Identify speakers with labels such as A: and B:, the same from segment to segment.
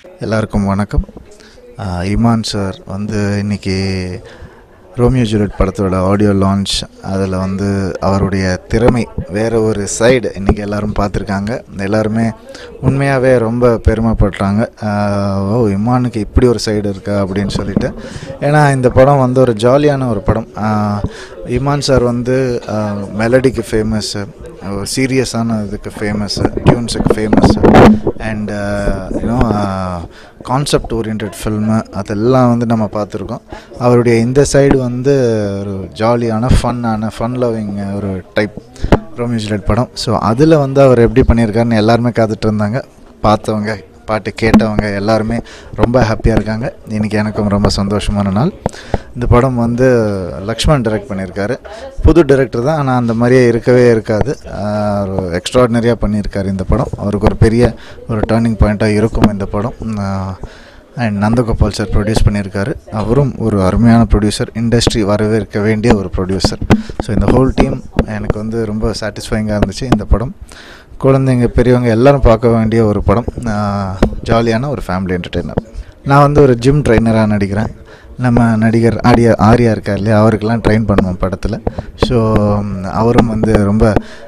A: எல்லாருக்கும் வணக்கம் ஆஹ் இமான் சார் வந்து இன்னைக்கு ரோமியோ ஜூலியட் படத்தோட ஆடியோ லான்ச் அதில் வந்து அவருடைய திறமை வேறு ஒரு சைடு இன்றைக்கி எல்லாரும் பார்த்துருக்காங்க எல்லாருமே உண்மையாகவே ரொம்ப பெருமைப்படுறாங்க ஆஹ் ஓ இமானுக்கு இப்படி ஒரு சைடு இருக்கா அப்படின்னு சொல்லிட்டு ஏன்னா இந்த படம் வந்து ஒரு ஜாலியான ஒரு படம் ஆஹ் இமான் சார் வந்து மெலடிக்கு ஃபேமஸ்ஸு சீரியஸான இதுக்கு ஃபேமஸ்ஸு டியூன்ஸுக்கு famous and you know concept oriented film அதெல்லாம் வந்து நம்ம பார்த்துருக்கோம் அவருடைய இந்த சைடு வந்து ஒரு ஜாலியான ஃபன்னான ஃபன் லவ்விங் ஒரு டைப் ரோமியூஸ்லெட் படம் ஸோ அதில் வந்து அவர் எப்படி பண்ணியிருக்காருன்னு எல்லாருமே காத்துட்டு இருந்தாங்க பார்த்தவங்க பாட்டு கேட்டவங்க எல்லாருமே ரொம்ப ஹாப்பியாக இருக்காங்க இன்றைக்கி எனக்கும் ரொம்ப சந்தோஷமான நாள் இந்த படம் வந்து லக்ஷ்மண் டைரக்ட் பண்ணியிருக்காரு புது டைரக்டர் தான் ஆனால் அந்த மாதிரியே இருக்கவே இருக்காது ஆஹ் ஒரு எக்ஸ்ட்ராடினரியாக பண்ணியிருக்காரு இந்த படம் அவருக்கு ஒரு பெரிய ஒரு டேர்னிங் பாயிண்ட்டாக இருக்கும் இந்த படம் அண்ட் நந்தகோபால் சார் ப்ரொடியூஸ் பண்ணியிருக்காரு அவரும் ஒரு அருமையான ப்ரொடியூசர் இண்டஸ்ட்ரி வரவேற்க வேண்டிய ஒரு ப்ரொடியூசர் ஸோ இந்த ஹோல் டீம் எனக்கு வந்து ரொம்ப சாட்டிஸ்ஃபைங்காக இருந்துச்சு இந்த படம் குழந்தைங்க பெரியவங்க எல்லாரும் பார்க்க வேண்டிய ஒரு படம் ஜாலியான ஒரு ஃபேமிலி என்டர்டெய்னர் நான் வந்து ஒரு ஜிம் ட்ரைனராக நடிக்கிறேன் நம்ம நடிகர் ஆடியா ஆர்யா இருக்கார் இல்லையா அவருக்கெல்லாம் ட்ரெயின் பண்ணுவோம் படத்தில் ஸோ அவரும் வந்து ரொம்ப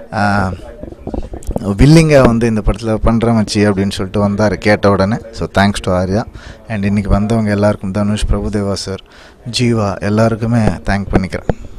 A: வில்லிங்காக வந்து இந்த படத்தில் பண்ணுற மச்சி அப்படின்னு சொல்லிட்டு வந்தார் கேட்ட உடனே so thanks to Arya and இன்றைக்கி வந்தவங்க எல்லாருக்கும் தனுஷ் பிரபுதேவா சார் ஜீவா எல்லாருக்குமே தேங்க் பண்ணிக்கிறேன்